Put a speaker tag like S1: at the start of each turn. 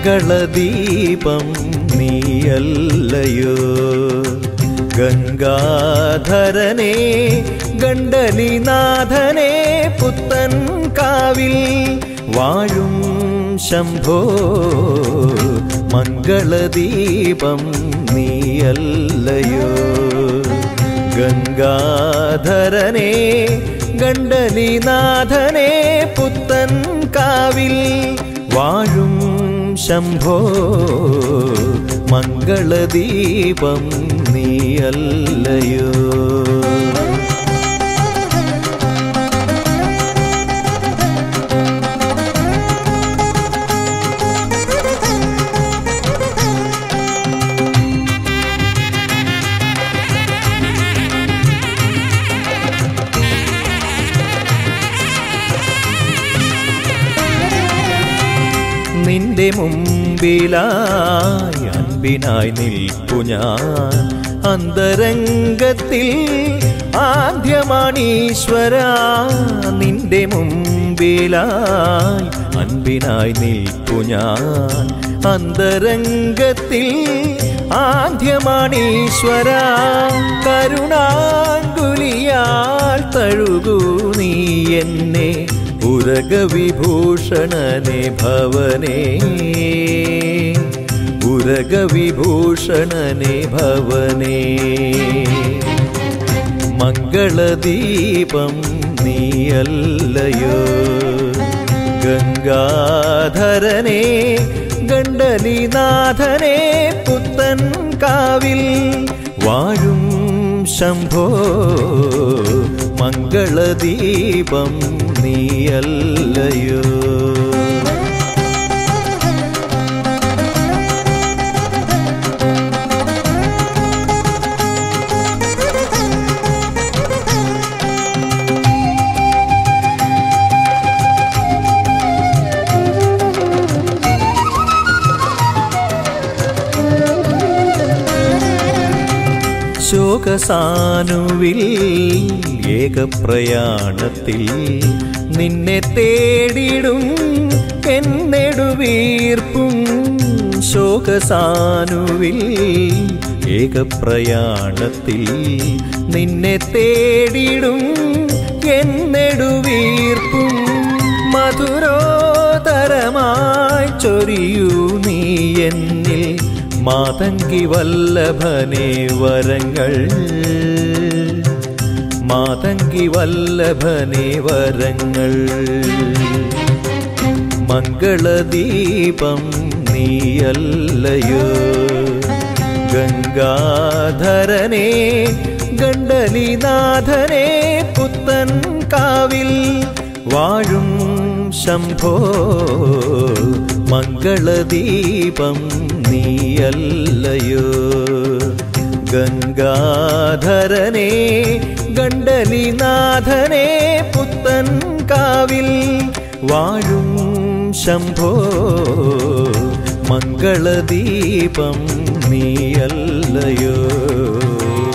S1: മംഗളദീപം നീയല്ലയോ ഗംഗാധരനെ ഗണ്ഡലിനാഥനെ പുത്തൻ കാവിൽ വാഴും ശംഭോ മംഗളദീപം നീയല്ലയോ ഗംഗാധരനെ ഗണ്ഡലിനാഥനെ പുത്തൻ കാവിൽ വാഴും ശംഭോ മംഗളദീപം നീയല്ലയോ നിന്റെ മുമ്പിലായി അൻപിനായി നിൽപ്പു ഞാൻ അന്തരംഗത്തിൽ ആദ്യമാണീശ്വര നിന്റെ മുമ്പിലായി അൻപിനായി നിൽപ്പു ഞാൻ അന്തരംഗത്തിൽ ആദ്യമാണീശ്വര കരുണാങ്കുലിയാൽ തഴുകൂ നീ എന്നെ ഉരഗവിഭൂഷണനെ ഭവനേ ഉരഗവിഭൂഷണനെ ഭവനേ മംഗളദീപം നീയല്ലയോ ഗംഗാധരനെ ഗണ്ഡലിനാഥനെ പുത്തൻ കാവിൽ വാഴും ശംഭോ മംഗളദീപം നീയല്ലയോ ശോകസാനുവിൽ ഏകപ്രയാണത്തിൽ നിന്നെ തേടിടും എന്നെടുവീർപ്പും ശോകസാനുവിൽ ഏകപ്രയാണത്തിൽ നിന്നെ തേടിടും എന്നെടുവീർപ്പും മധുരോതരമായി ചൊരിയൂ നീ എന്നിൽ മാതങ്കി വല്ലഭനെ വരങ്ങൾ മാതങ്കി വല്ലഭനെ വരങ്ങൾ മംഗളദീപം നീയല്ലയോ ഗംഗാധരനെ ഗണ്ഡലിനാഥനെ പുത്തൻ കാവിൽ വാഴും ശംഭോ മംഗളദീപം നീയല്ലയോ ഗംഗാധരനെ ഗണ്ഡലിനാഥനെ പുത്തൻ കാവിൽ വാഴും ശംഭോ മംഗളദീപം നീയല്ലയോ